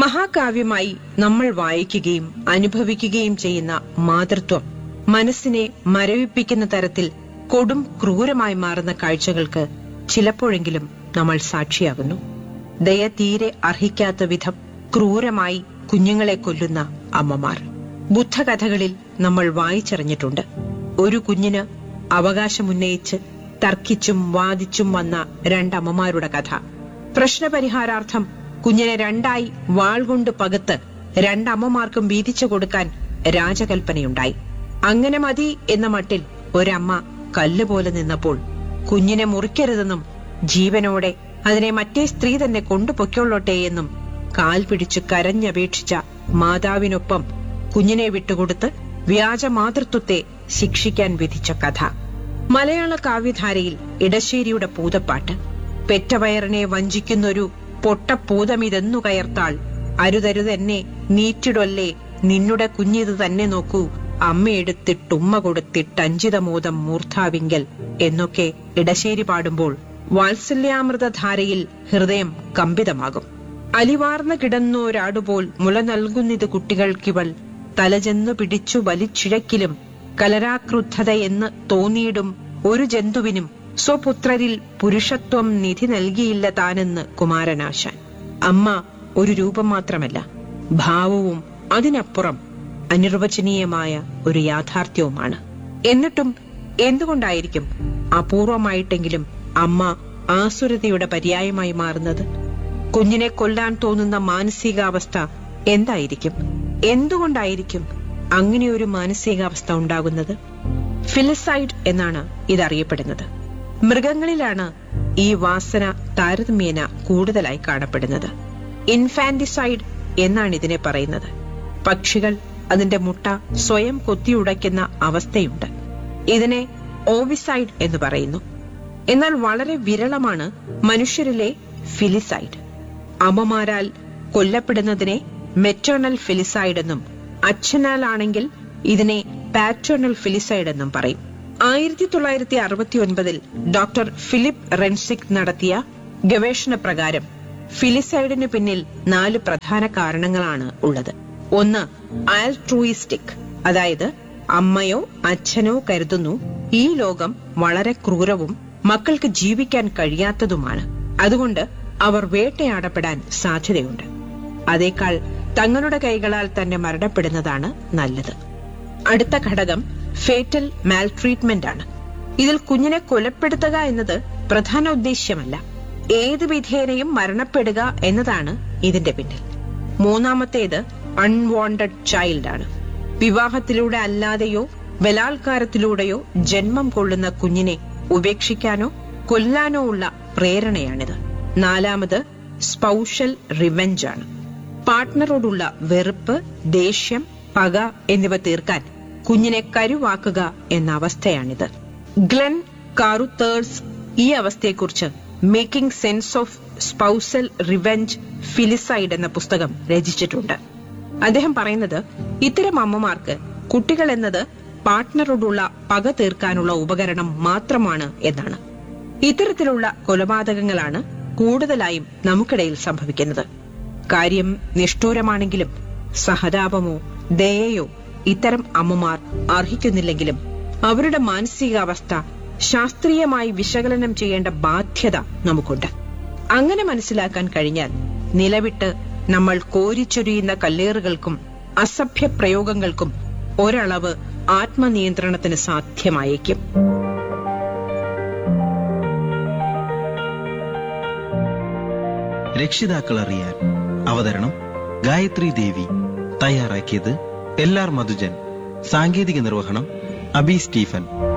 മഹാകാവ്യമായി നമ്മൾ വായിക്കുകയും അനുഭവിക്കുകയും ചെയ്യുന്ന മാതൃത്വം മനസ്സിനെ മരവിപ്പിക്കുന്ന തരത്തിൽ കൊടും ക്രൂരമായി മാറുന്ന കാഴ്ചകൾക്ക് ചിലപ്പോഴെങ്കിലും നമ്മൾ സാക്ഷിയാകുന്നു ദയ തീരെ അർഹിക്കാത്ത വിധം ക്രൂരമായി കുഞ്ഞുങ്ങളെ കൊല്ലുന്ന അമ്മമാർ ബുദ്ധകഥകളിൽ നമ്മൾ വായിച്ചറിഞ്ഞിട്ടുണ്ട് ഒരു കുഞ്ഞിന് അവകാശമുന്നയിച്ച് തർക്കിച്ചും വാദിച്ചും വന്ന രണ്ടമ്മമാരുടെ കഥ പ്രശ്നപരിഹാരാർത്ഥം കുഞ്ഞിനെ രണ്ടായി വാൾ കൊണ്ട് പകുത്ത് രണ്ടമ്മമാർക്കും വീതിച്ചു കൊടുക്കാൻ രാജകൽപ്പനയുണ്ടായി അങ്ങനെ മതി എന്ന മട്ടിൽ ഒരമ്മ കല്ലുപോലെ നിന്നപ്പോൾ കുഞ്ഞിനെ മുറിക്കരുതെന്നും ജീവനോടെ അതിനെ മറ്റേ സ്ത്രീ തന്നെ കൊണ്ടുപൊയ്ക്കൊള്ളട്ടെ എന്നും കാൽ പിടിച്ചു കരഞ്ഞപേക്ഷിച്ച മാതാവിനൊപ്പം കുഞ്ഞിനെ വിട്ടുകൊടുത്ത് വ്യാജ മാതൃത്വത്തെ ശിക്ഷിക്കാൻ വിധിച്ച കഥ മലയാള കാവ്യധാരയിൽ ഇടശ്ശേരിയുടെ പൂതപ്പാട്ട് പെറ്റവയറിനെ വഞ്ചിക്കുന്നൊരു പൊട്ടപ്പൂതമിതെന്നു കയർത്താൾ അരുതരുതെന്നെ നീറ്റിടൊല്ലേ നിന്നുടെ കുഞ്ഞിത് തന്നെ നോക്കൂ അമ്മയെടുത്തിട്ടുമ്മ കൊടുത്തിട്ടഞ്ചിതമോദം മൂർധാവിങ്കൽ എന്നൊക്കെ ഇടശ്ശേരി പാടുമ്പോൾ വാത്സല്യാമൃതധാരയിൽ ഹൃദയം കമ്പിതമാകും അലിവാർന്ന കിടന്നോരാടുപോൽ മുല നൽകുന്നിത് കുട്ടികൾക്കിവൾ തലചെന്നു പിടിച്ചു വലിച്ചിഴക്കിലും കലരാക്രുദ്ധത എന്ന് തോന്നിയിടും ഒരു ജന്തുവിനും സ്വപുത്രരിൽ പുരുഷത്വം നിധി നൽകിയില്ല താനെന്ന് കുമാരനാശാൻ അമ്മ ഒരു രൂപം മാത്രമല്ല ഭാവവും അതിനപ്പുറം അനിർവചനീയമായ ഒരു യാഥാർത്ഥ്യവുമാണ് എന്നിട്ടും എന്തുകൊണ്ടായിരിക്കും അപൂർവമായിട്ടെങ്കിലും അമ്മ ആസുരതയുടെ പര്യായമായി മാറുന്നത് കുഞ്ഞിനെ കൊല്ലാൻ തോന്നുന്ന മാനസികാവസ്ഥ എന്തായിരിക്കും എന്തുകൊണ്ടായിരിക്കും അങ്ങനെയൊരു മാനസികാവസ്ഥ ഉണ്ടാകുന്നത് ഫിലിസൈഡ് എന്നാണ് ഇതറിയപ്പെടുന്നത് മൃഗങ്ങളിലാണ് ഈ വാസന താരതമ്യേന കൂടുതലായി കാണപ്പെടുന്നത് ഇൻഫാന്റിസൈഡ് എന്നാണ് ഇതിനെ പറയുന്നത് പക്ഷികൾ അതിന്റെ മുട്ട സ്വയം കൊത്തിയുടയ്ക്കുന്ന അവസ്ഥയുണ്ട് ഇതിനെ ഓവിസൈഡ് എന്ന് പറയുന്നു എന്നാൽ വളരെ വിരളമാണ് മനുഷ്യരിലെ ഫിലിസൈഡ് അമ്മമാരാൽ കൊല്ലപ്പെടുന്നതിനെ മെറ്റേണൽ ഫിലിസൈഡ് എന്നും അച്ഛനാലാണെങ്കിൽ ഇതിനെ പാറ്റേണൽ ഫിലിസൈഡ് എന്നും പറയും ആയിരത്തി തൊള്ളായിരത്തി അറുപത്തി ഒൻപതിൽ ഡോക്ടർ ഫിലിപ്പ് റെൻസിക് നടത്തിയ ഗവേഷണ പ്രകാരം ഫിലിസൈഡിന് പിന്നിൽ നാല് പ്രധാന കാരണങ്ങളാണ് ഉള്ളത് ഒന്ന് ആൽട്രൂയിസ്റ്റിക് അതായത് അമ്മയോ അച്ഛനോ കരുതുന്നു ഈ ലോകം വളരെ ക്രൂരവും മക്കൾക്ക് ജീവിക്കാൻ കഴിയാത്തതുമാണ് അതുകൊണ്ട് അവർ വേട്ടയാടപ്പെടാൻ സാധ്യതയുണ്ട് അതേക്കാൾ തങ്ങളുടെ കൈകളാൽ തന്നെ മരണപ്പെടുന്നതാണ് നല്ലത് അടുത്ത ഘടകം ഫേറ്റൽ മാൽട്രീറ്റ്മെന്റ് ആണ് ഇതിൽ കുഞ്ഞിനെ കൊലപ്പെടുത്തുക എന്നത് പ്രധാന ഉദ്ദേശ്യമല്ല ഏത് വിധേനയും മരണപ്പെടുക എന്നതാണ് ഇതിന്റെ പിന്നിൽ മൂന്നാമത്തേത് അൺവാണ്ടഡ് ചൈൽഡ് ആണ് വിവാഹത്തിലൂടെ അല്ലാതെയോ ബലാത്കാരത്തിലൂടെയോ ജന്മം കൊള്ളുന്ന കുഞ്ഞിനെ ഉപേക്ഷിക്കാനോ കൊല്ലാനോ ഉള്ള പ്രേരണയാണിത് നാലാമത് സ്പൗഷൽ റിവെഞ്ച് ആണ് പാർട്ട്ണറോടുള്ള വെറുപ്പ് ദേഷ്യം പക എന്നിവ തീർക്കാൻ കുഞ്ഞിനെ കരുവാക്കുക എന്ന അവസ്ഥയാണിത് ഗ്ലെൻ കാറുത്തേഴ്സ് ഈ അവസ്ഥയെക്കുറിച്ച് making sense of spousal revenge filicide എന്ന പുസ്തകം രചിച്ചിട്ടുണ്ട് അദ്ദേഹം പറയുന്നത് ഇത്തരം അമ്മമാർക്ക് കുട്ടികൾ എന്നത് പാർട്ട്ണറോടുള്ള പക തീർക്കാനുള്ള ഉപകരണം മാത്രമാണ് എന്നാണ് ഇത്തരത്തിലുള്ള കൊലപാതകങ്ങളാണ് കൂടുതലായും നമുക്കിടയിൽ സംഭവിക്കുന്നത് കാര്യം നിഷ്ഠൂരമാണെങ്കിലും സഹതാപമോ ദയയോ ഇത്തരം അമ്മമാർ അർഹിക്കുന്നില്ലെങ്കിലും അവരുടെ മാനസികാവസ്ഥ ശാസ്ത്രീയമായി വിശകലനം ചെയ്യേണ്ട ബാധ്യത നമുക്കുണ്ട് അങ്ങനെ മനസ്സിലാക്കാൻ കഴിഞ്ഞാൽ നിലവിട്ട് നമ്മൾ കോരിച്ചൊരിയുന്ന കല്ലേറുകൾക്കും അസഭ്യ പ്രയോഗങ്ങൾക്കും ഒരളവ് ആത്മനിയന്ത്രണത്തിന് സാധ്യമായേക്കും രക്ഷിതാക്കൾ അറിയാൻ അവതരണം ഗായത്രി ദേവി തയ്യാറാക്കിയത് എൽ ആർ മധുജൻ സാങ്കേതിക നിർവഹണം അബി സ്റ്റീഫൻ